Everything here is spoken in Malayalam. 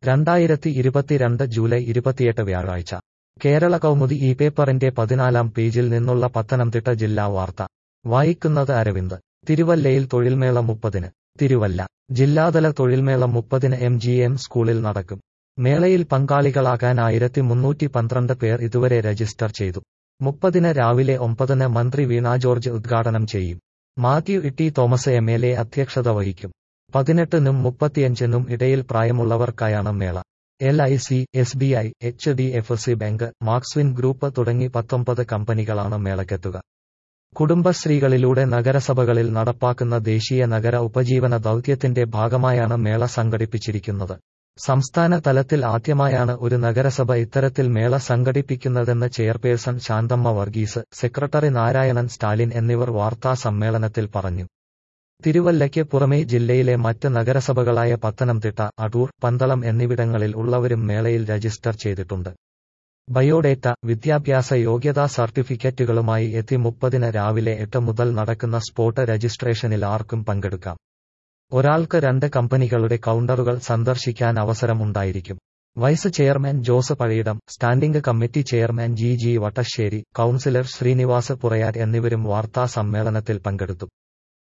രണ്ടായിരത്തി ഇരുപത്തിരണ്ട് ജൂലൈ ഇരുപത്തിയെട്ട് വ്യാഴാഴ്ച കേരള കൗമുദി ഈ പേപ്പറിന്റെ പതിനാലാം പേജിൽ നിന്നുള്ള പത്തനംതിട്ട ജില്ലാ വാർത്ത വായിക്കുന്നത് അരവിന്ദ് തിരുവല്ലയിൽ തൊഴിൽമേള മുപ്പതിന് തിരുവല്ല ജില്ലാതല തൊഴിൽമേള മുപ്പതിന് എം ജി എം സ്കൂളിൽ നടക്കും മേളയിൽ പങ്കാളികളാകാൻ ആയിരത്തി മുന്നൂറ്റി പന്ത്രണ്ട് പേർ ഇതുവരെ രജിസ്റ്റർ ചെയ്തു മുപ്പതിന് രാവിലെ ഒമ്പതിന് മന്ത്രി വീണ ജോർജ് ഉദ്ഘാടനം ചെയ്യും Mathew Itty Thomas M L A അധ്യക്ഷത വഹിക്കും പതിനെട്ടിനും മുപ്പത്തിയഞ്ചിനും ഇടയിൽ പ്രായമുള്ളവർക്കായാണ് മേള L I C S B I H D F C bank മാർക്സ്വിൻ ഗ്രൂപ്പ് തുടങ്ങി പത്തൊമ്പത് കമ്പനികളാണ് മേളയ്ക്കെത്തുക കുടുംബശ്രീകളിലൂടെ നഗരസഭകളിൽ നടപ്പാക്കുന്ന ദേശീയ നഗര ഉപജീവന ദൗത്യത്തിന്റെ ഭാഗമായാണ് മേള സംഘടിപ്പിച്ചിരിക്കുന്നത് സംസ്ഥാന തലത്തിൽ ആദ്യമായാണ് ഒരു നഗരസഭ ഇത്തരത്തിൽ മേള സംഘടിപ്പിക്കുന്നതെന്ന് ചെയർപേഴ്സൺ ശാന്തമ്മ വർഗീസ് സെക്രട്ടറി നാരായണൻ സ്റ്റാലിൻ എന്നിവർ വാർത്താ സമ്മേളനത്തിൽ പറഞ്ഞു തിരുവല്ലയ്ക്ക് പുറമേ ജില്ലയിലെ മറ്റ് നഗരസഭകളായ പത്തനംതിട്ട അടൂർ പന്തളം എന്നിവിടങ്ങളിൽ ഉള്ളവരും മേളയിൽ രജിസ്റ്റർ ചെയ്തിട്ടുണ്ട് ബയോഡേറ്റ വിദ്യാഭ്യാസ യോഗ്യതാ സർട്ടിഫിക്കറ്റുകളുമായി എത്തി മുപ്പതിന് രാവിലെ എട്ട് മുതൽ നടക്കുന്ന സ്പോട്ട് രജിസ്ട്രേഷനിൽ ആർക്കും പങ്കെടുക്കാം ഒരാൾക്ക് രണ്ട് കമ്പനികളുടെ കൗണ്ടറുകൾ സന്ദർശിക്കാൻ അവസരം ഉണ്ടായിരിക്കും vice chairman Jose Pazhayidam standing committee chairman G G Vattasseri councillor Sreenivas Purayar എന്നിവരും വാർത്താ സമ്മേളനത്തിൽ പങ്കെടുത്തു